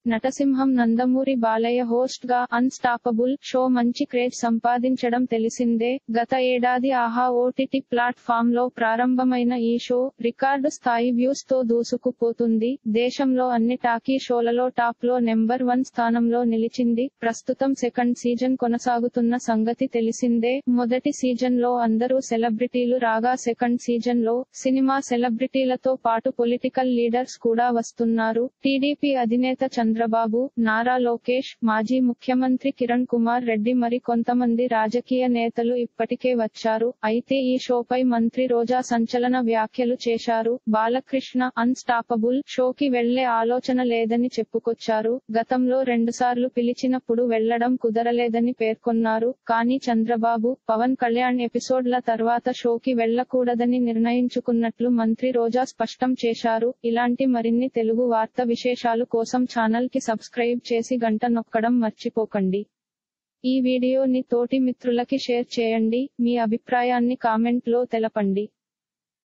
నటసింహం Nandamuri Balayya host గా unstoppable show మంచి craze సంపాదించడం తెలిసిందే గత ఏడాది ఆహా ఓటీటీ ప్లాట్ఫామ్ లో ప్రారంభమైన ఈ షో రికార్డు స్థాయి వ్యూస్ తో దూసుకుపోతుంది దేశంలో అన్ని టాకీ షోలలో టాప్ లో నెంబర్ వన్ స్థానంలో నిలిచింది ప్రస్తుతం సెకండ్ సీజన్ కొనసాగుతున్న సంగతి తెలిసిందే మొదటి సీజన్ లో అందరూ సెలబ్రిటీలు రాగా సెకండ్ సీజన్ లో సినిమా సెలబ్రిటీలతో పాటు పొలిటికల్ లీడర్స్ కూడా వస్తున్నారు టీడీపీ అధినేత చంద్రబాబు నారా లోకేష్ మాజీ ముఖ్యమంత్రి కిరణ్ కుమార్ రెడ్డి మరి కొంతమంది రాజకీయ నేతలు ఇప్పటికే వచ్చారు అయితే ఈ షోపై మంత్రి రోజా సంచలన వ్యాఖ్యలు చేశారు బాలకృష్ణ అన్స్టాపబుల్ షోకి వెళ్లే ఆలోచన లేదని చెప్పుకొచ్చారు గతంలో రెండుసార్లు పిలిచినప్పుడు వెళ్లడం కుదరలేదని పేర్కొన్నారు కానీ చంద్రబాబు పవన్ కళ్యాణ్ ఎపిసోడ్ల తర్వాత షోకి వెళ్లకూడదని నిర్ణయించుకున్నట్లు మంత్రి రోజా స్పష్టం చేశారు ఇలాంటి మరిన్ని తెలుగు వార్త విశేషాలు కోసం ఛానల్ కి సబ్స్క్రైబ్ చేసి గంట నొక్కడం మర్చిపోకండి ఈ వీడియోని తోటి మిత్రులకి షేర్ చేయండి మీ అభిప్రాయాన్ని కామెంట్ లో తెలపండి